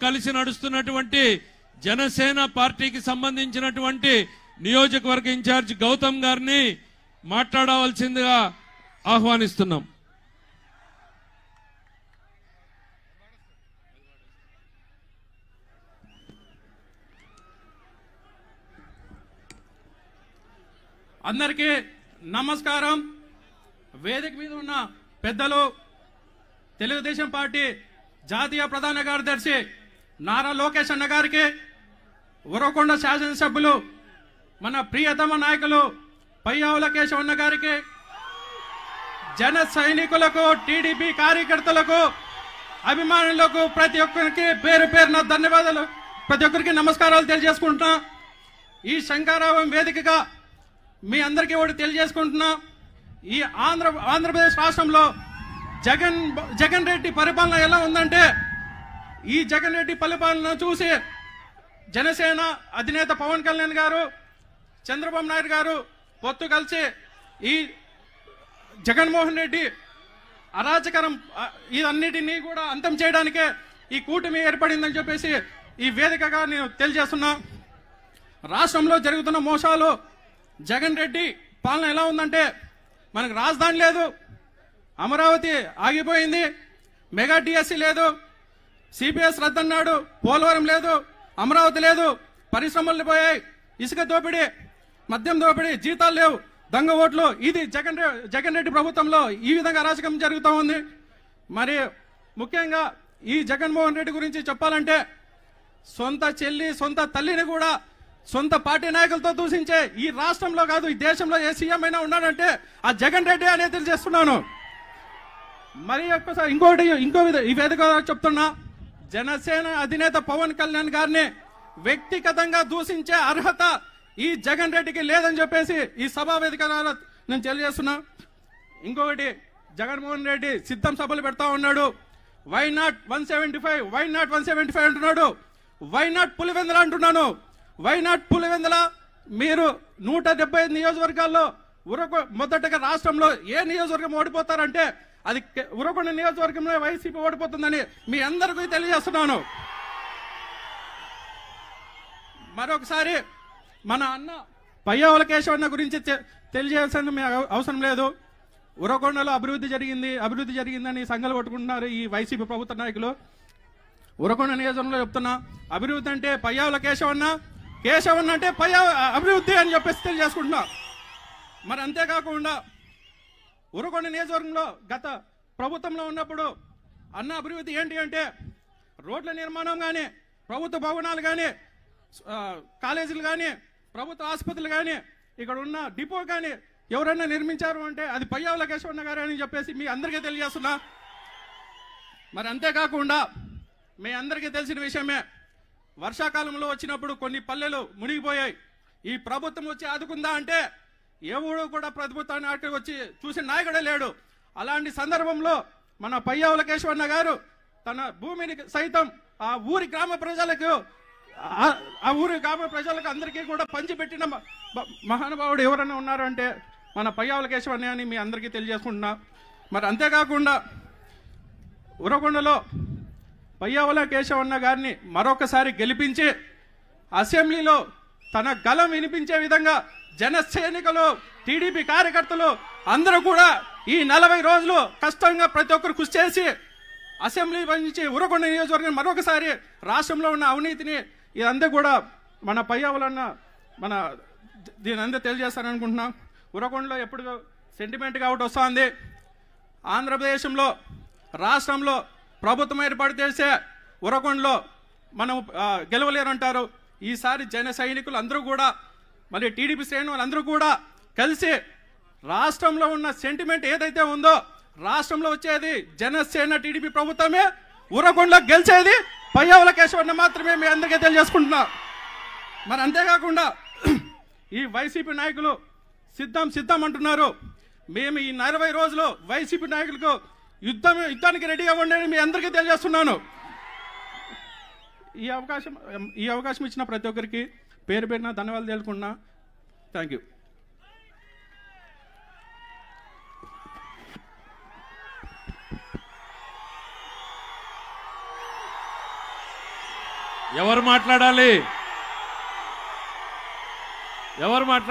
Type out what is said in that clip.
కలిసి నడుస్తున్నటువంటి జనసేన పార్టీకి సంబంధించినటువంటి నియోజకవర్గ ఇన్ఛార్జ్ గౌతమ్ గారిని మాట్లాడవలసిందిగా ఆహ్వానిస్తున్నాం అందరికీ నమస్కారం వేదిక మీద ఉన్న పెద్దలు తెలుగుదేశం పార్టీ జాతీయ ప్రధాన కార్యదర్శి నారా లోకేష్ అన్న గారికి ఉరవకొండ శాసనసభ్యులు మన ప్రియతమ నాయకులు పయ్యావుల కేశవన్న గారికి జన సైనికులకు టీడీపీ కార్యకర్తలకు అభిమానులకు ప్రతి ఒక్కరికి పేరు పేరున ధన్యవాదాలు ప్రతి ఒక్కరికి నమస్కారాలు తెలియజేసుకుంటున్నా ఈ శంకారావం వేదికగా మీ అందరికీ ఒకటి తెలియజేసుకుంటున్నా ఈ ఆంధ్ర ఆంధ్రప్రదేశ్ రాష్ట్రంలో జగన్ జగన్ రెడ్డి పరిపాలన ఎలా ఉందంటే ఈ జగన్ రెడ్డి పరిపాలన చూసి జనసేన అధినేత పవన్ కళ్యాణ్ గారు చంద్రబాబు నాయుడు గారు పొత్తు కలిసి ఈ జగన్మోహన్ రెడ్డి అరాచకరం ఆ, ఇదన్నిటినీ కూడా అంతం చేయడానికే ఈ కూటమి ఏర్పడిందని చెప్పేసి ఈ వేదికగా నేను తెలియజేస్తున్నా రాష్ట్రంలో జరుగుతున్న మోసాలు జగన్ రెడ్డి పాలన ఎలా ఉందంటే మనకు రాజధాని లేదు అమరావతి ఆగిపోయింది మెగా డిఎస్సి లేదు సిపిఎస్ రద్దన్నాడు పోలవరం లేదు అమరావతి లేదు పరిశ్రమలు పోయాయి ఇసుక దోపిడీ మద్యం దోపిడీ జీతాలు లేవు దొంగ ఓట్లు ఇది జగన్ రె- జగన్ రెడ్డి ప్రభుత్వంలో ఈ విధంగా అరాచకం జరుగుతూ ఉంది మరి ముఖ్యంగా ఈ జగన్మోహన్ రెడ్డి గురించి చెప్పాలంటే సొంత చెల్లి సొంత తల్లిని కూడా సొంత పార్టీ నాయకులతో దూషించే ఈ రాష్ట్రంలో కాదు ఈ దేశంలో ఏ సీఎం అయినా ఉన్నాడంటే ఆ జగన్ రెడ్డి అనేది తెలియజేస్తున్నాను మరి ఒక్కసారి ఇంకోటి ఇంకో విధ- ఈ వేదిక ద్వారా చెప్తున్నా జనసేన అధినేత పవన్ కళ్యాణ్ గారిని వ్యక్తిగతంగా దూషించే అర్హత ఈ జగన్ రెడ్డికి లేదని చెప్పేసి ఈ సభా వేదిక ద్వారా నేను తెలియజేస్తున్నా ఇంకొకటి జగన్మోహన్ రెడ్డి సిద్ధం సభలు పెడతా ఉన్నాడు why not one seventy five why not one seventy five అంటున్నాడు వై నాట్ పులివెందల అంటున్నాను వై నాట్ పులివెందల మీరు నూట డెబ్బై ఐదు నియోజకవర్గాల్లో ఉరకొ మొదటగా రాష్ట్రంలో ఏ నియోజకవర్గం ఓడిపోతారంటే అది కె- ఉరకొండ నియోజకవర్గంలో వైసీపీ ఓడిపోతుందని మీ అందరికీ తెలియజేస్తున్నాను మరొకసారి మన అన్న పయ్యావుల కేశవన్న గురించి తె- తెలియజేయాల్సిన మీ అవ- అవసరం లేదు ఉరకొండలో అభివృద్ధి జరిగింది అభివృద్ధి జరిగిందని సంఘాలు కొట్టుకుంటున్నారు ఈ వైసీపీ ప్రభుత్వ నాయకులు ఉరకొండ నియోజకవర్గంలో చెప్తున్నా అభివృద్ధి అంటే పయ్యావుల కేశవన్న కేశవన్న అంటే పయ్యా అభివృద్ధి అని చెప్పేసి తెలియజేసుకుంటున్నా మరి అంతేకాకుండా ఉరకొండ నియోజకవర్గంలో గత ప్రభుత్వంలో ఉన్నప్పుడు అన్న అభివృద్ధి ఏంటి అంటే రోడ్ల నిర్మాణం కానీ ప్రభుత్వ భవనాలు కానీ ఆ, కాలేజీలు కానీ ప్రభుత్వ ఆసుపత్రులు కానీ ఇక్కడ ఉన్న డిపో కానీ ఎవరైనా నిర్మించారు అంటే అది పయ్యావుల కేశవన్న గారు అని చెప్పేసి మీ అందరికీ తెలియజేస్తున్నా మరి అంతేకాకుండా మీ అందరికీ తెలిసిన విషయమే వర్షాకాలంలో వచ్చినప్పుడు కొన్ని పల్లెలు మునిగిపోయాయి ఈ ప్రభుత్వం వచ్చి ఆదుకుందా అంటే ఎవడు కూడా ప్రభుత్వాన్ని అక్కడికి వచ్చి చూసిన నాయకుడే లేడు అలాంటి సందర్భంలో మన పయ్యావుల కేశవన్న గారు తన భూమిని సైతం ఆ ఊరి గ్రామ ప్రజలకు ఆ- ఆ ఊరి గ్రామ ప్రజలకు అందరికీ కూడా పంచిపెట్టిన మ- మ- మహానుభావుడు ఎవరైనా ఉన్నారు అంటే మన పయ్యావుల కేశవన్న అని మీ అందరికీ తెలియజేసుకుంటున్నా మరి అంతేకాకుండా ఉరగొండలో పయ్యావుల కేశవన్న గారిని మరొకసారి గెలిపించి అసెంబ్లీలో తన గలం వినిపించే విధంగా జన సైనికులు టీడీపీ కార్యకర్తలు అందరూ కూడా ఈ నలభై రోజులు కష్టంగా ప్రతి ఒక్కరు కృషి చేసి అసెంబ్లీ నుంచి ఉరగొండ నియోజకవర్గం మరొకసారి రాష్ట్రంలో ఉన్న అవినీతిని ఇదంతా కూడా మన పయ్యావులన్న మన దీని అంతా తెలియజేస్తారనుకుంటున్నాం ఉరగొండలో ఎప్పుడు సెంటిమెంట్ కాబట్టి వస్తుంది ఆంధ్రప్రదేశంలో రాష్ట్రంలో ప్రభుత్వం ఏర్పాటు చేసే ఉరకొండలో మనం ఆ, గెలవలేరంటారు ఈసారి జన సైనికులు అందరూ కూడా మరి టీడీపీ శ్రేణులు అందరూ కూడా కలిసి రాష్ట్రంలో ఉన్న సెంటిమెంట్ ఏదైతే ఉందో రాష్ట్రంలో వచ్చేది జనసేన టీడీపీ ప్రభుత్వమే ఉరకొండలో గెలిచేది పయ్యావుల కేశవన్న మాత్రమే మీ అందరికీ తెలియజేసుకుంటున్నా మరి అంతేకాకుండా ఈ వైసీపీ నాయకులు సిద్ధం సిద్ధం అంటున్నారు మేము ఈ నలభై రోజులు వైసీపీ నాయకులకు యుద్ధం యుద్ధానికి రెడీగా ఉండని మీ అందరికీ తెలియజేస్తున్నాను ఈ అవకాశం ఈ అవకాశం ఇచ్చిన ప్రతి ఒక్కరికి పేరు పేరున ధన్యవాదాలు తెలుసుకున్నా థ్యాంక్ యూ ఎవరు మాట్లాడాలి ఎవరు మాట్లాడాలి